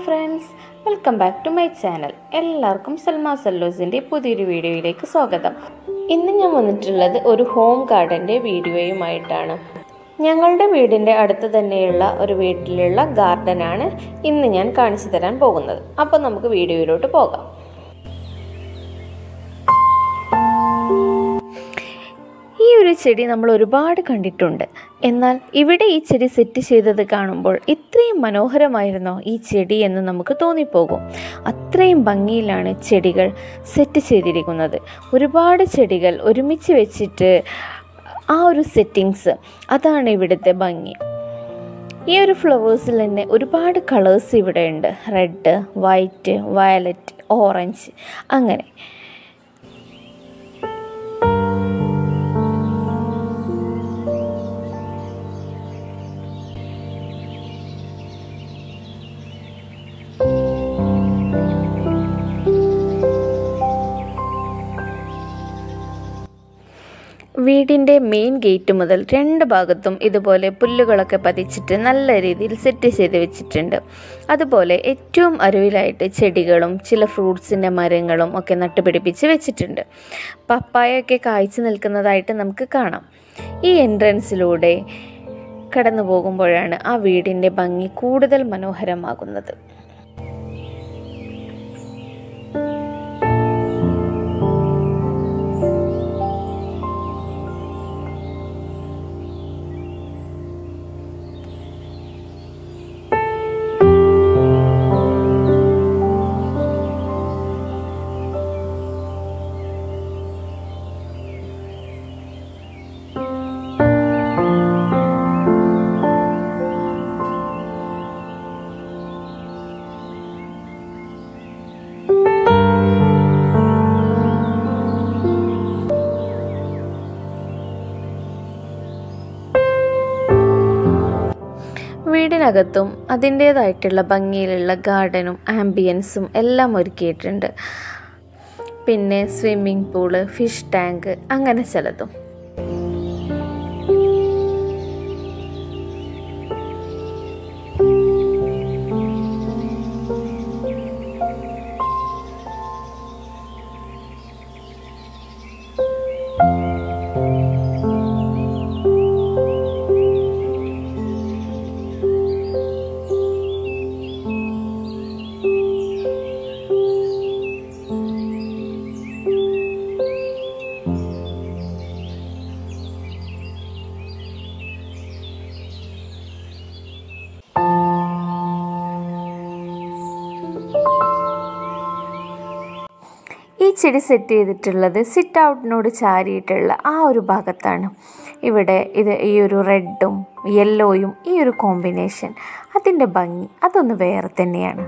friends welcome back to my channel എല്ലാവർക്കും സൽമാ സല്ലോസിൻ്റെ പുതിയൊരു വീഡിയോയിലേക്ക് സ്വാഗതം ഇന്ന് ഞാൻ വന്നിട്ടുള്ളത് ഒരു ഹോം ഗാർഡൻ്റെ വീഡിയോയുമായിട്ടാണ് ഞങ്ങളുടെ വീടിൻ്റെ അടുത്ത് തന്നെയുള്ള ഒരു വീട്ടിലുള്ള ഗാർഡനാണ് ഇന്ന് ഞാൻ കാണിച്ചു തരാൻ പോകുന്നത് അപ്പോൾ നമുക്ക് വീഡിയോയിലോട്ട് പോകാം ഈ ഒരു ചെടി നമ്മൾ ഒരുപാട് കണ്ടിട്ടുണ്ട് എന്നാൽ ഇവിടെ ഈ ചെടി സെറ്റ് ചെയ്തത് കാണുമ്പോൾ ഇത്രയും മനോഹരമായിരുന്നോ ഈ ചെടി എന്ന് നമുക്ക് തോന്നിപ്പോകും അത്രയും ഭംഗിയിലാണ് ചെടികൾ സെറ്റ് ചെയ്തിരിക്കുന്നത് ഒരുപാട് ചെടികൾ ഒരുമിച്ച് വെച്ചിട്ട് ആ ഒരു സെറ്റിങ്സ് അതാണ് ഇവിടുത്തെ ഭംഗി ഈ ഒരു ഫ്ലവേഴ്സിൽ തന്നെ ഒരുപാട് കളേഴ്സ് ഇവിടെ ഉണ്ട് റെഡ് വൈറ്റ് വയലറ്റ് ഓറഞ്ച് അങ്ങനെ വീടിൻ്റെ മെയിൻ ഗേറ്റ് മുതൽ രണ്ട് ഭാഗത്തും ഇതുപോലെ പുല്ലുകളൊക്കെ പതിച്ചിട്ട് നല്ല രീതിയിൽ സെറ്റ് ചെയ്ത് വെച്ചിട്ടുണ്ട് അതുപോലെ ഏറ്റവും അരുവിലായിട്ട് ചെടികളും ചില ഫ്രൂട്ട്സിൻ്റെ മരങ്ങളും ഒക്കെ നട്ടുപിടിപ്പിച്ച് വെച്ചിട്ടുണ്ട് പപ്പായൊക്കെ കായ്ച്ചു നിൽക്കുന്നതായിട്ട് നമുക്ക് കാണാം ഈ എൻട്രൻസിലൂടെ കടന്നു പോകുമ്പോഴാണ് ആ വീടിൻ്റെ ഭംഗി കൂടുതൽ മനോഹരമാകുന്നത് വീടിനകത്തും അതിൻ്റേതായിട്ടുള്ള ഭംഗിയിലുള്ള ഗാർഡനും ആംബിയൻസും എല്ലാം ഒരുക്കിയിട്ടുണ്ട് പിന്നെ സ്വിമ്മിംഗ് പൂള് ഫിഷ് ടാങ്ക് അങ്ങനെ ചിലതും ഈ ചെടി സെറ്റ് ചെയ്തിട്ടുള്ളത് സിറ്റ് ഔട്ടിനോട് ചാരിയിട്ടുള്ള ആ ഒരു ഭാഗത്താണ് ഇവിടെ ഇത് ഈ ഒരു റെഡും യെല്ലോയും ഈ ഒരു കോമ്പിനേഷൻ അതിൻ്റെ ഭംഗി അതൊന്ന് വേറെ തന്നെയാണ്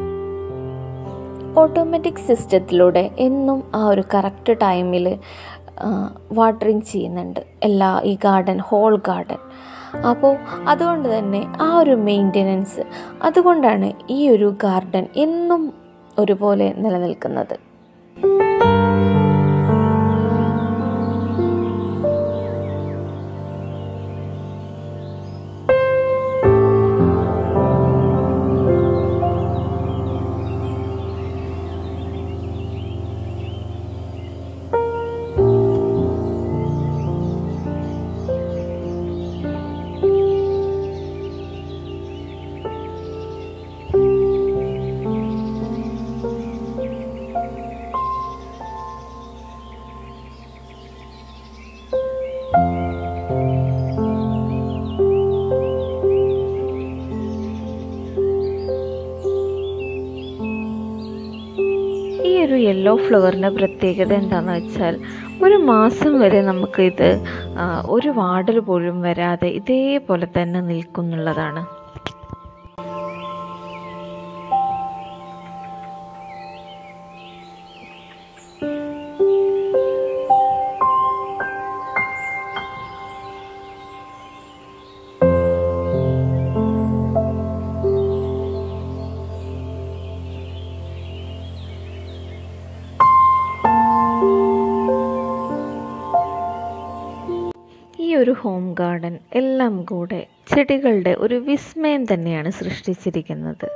ഓട്ടോമാറ്റിക് സിസ്റ്റത്തിലൂടെ എന്നും ആ ഒരു കറക്റ്റ് ടൈമിൽ വാട്ടറിങ് ചെയ്യുന്നുണ്ട് എല്ലാ ഈ ഗാർഡൻ ഹോൾ ഗാർഡൻ അപ്പോൾ അതുകൊണ്ട് തന്നെ ആ ഒരു മെയിൻ്റെനൻസ് അതുകൊണ്ടാണ് ഈ ഒരു ഗാർഡൻ എന്നും ഒരുപോലെ നിലനിൽക്കുന്നത് ഈ ഒരു യെല്ലോ ഫ്ലവറിൻ്റെ പ്രത്യേകത എന്താണെന്ന് വെച്ചാൽ ഒരു മാസം വരെ നമുക്ക് ഇത് ആ, ഒരു വാടൽ പോലും വരാതെ ഇതേപോലെ തന്നെ നിൽക്കുന്നുള്ളതാണ് ഈ ഒരു ഹോം ഗാർഡൻ എല്ലാം കൂടെ ചെടികളുടെ ഒരു വിസ്മയം തന്നെയാണ് സൃഷ്ടിച്ചിരിക്കുന്നത്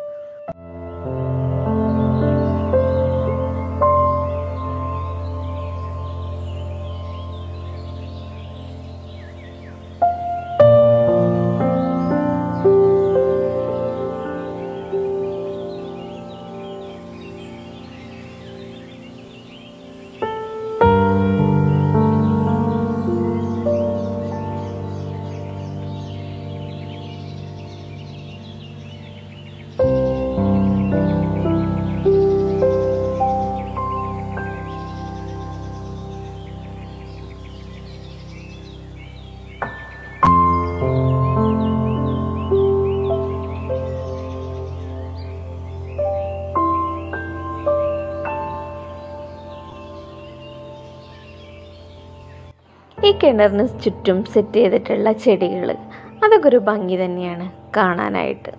ഈ കിണറിന് ചുറ്റും സെറ്റ് ചെയ്തിട്ടുള്ള ചെടികൾ അതൊക്കെ ഒരു ഭംഗി തന്നെയാണ് കാണാനായിട്ട്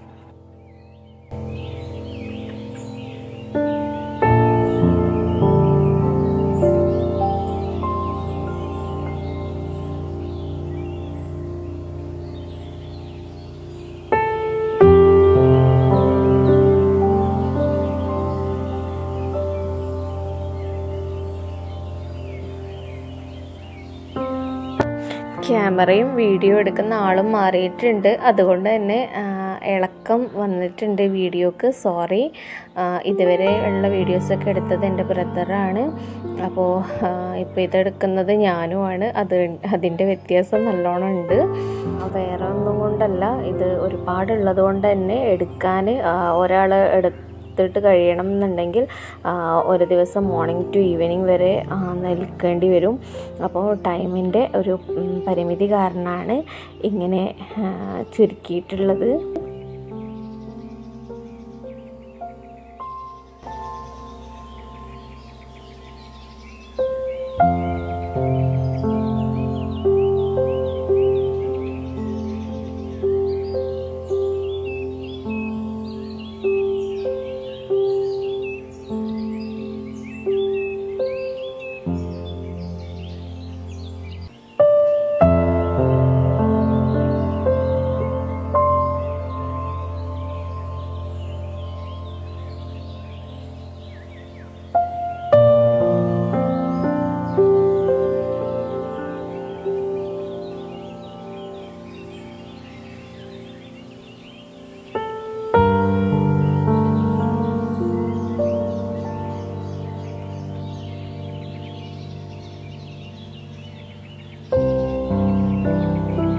ക്യാമറയും വീഡിയോ എടുക്കുന്ന ആളും മാറിയിട്ടുണ്ട് അതുകൊണ്ട് തന്നെ ആ, ഇളക്കം വന്നിട്ടുണ്ട് വീഡിയോക്ക് സോറി ഇതുവരെ ഉള്ള വീഡിയോസൊക്കെ എടുത്തത് എൻ്റെ ബ്രദറാണ് അപ്പോൾ ഇപ്പോൾ ഇതെടുക്കുന്നത് ഞാനുമാണ് അത് അതിൻ്റെ വ്യത്യാസം നല്ലോണം ഉണ്ട് വേറെ ഒന്നും കൊണ്ടല്ല ഇത് ഒരുപാടുള്ളത് കൊണ്ട് തന്നെ എടുക്കാൻ ഒരാൾ എടുത്തിട്ട് കഴിയണം എന്നുണ്ടെങ്കിൽ ആ, ഒരു ദിവസം മോർണിംഗ് ടു ഈവനിങ് വരെ ആ, നിൽക്കേണ്ടി വരും അപ്പോൾ ടൈമിൻ്റെ ഒരു ഉം, പരിമിതി കാരണമാണ് ഇങ്ങനെ ആ, ചുരുക്കിയിട്ടുള്ളത്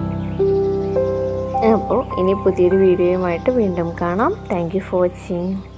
അപ്പോൾ ഇനി പുതിയൊരു വീഡിയോയുമായിട്ട് വീണ്ടും കാണാം താങ്ക് യു ഫോർ വാച്ചിങ്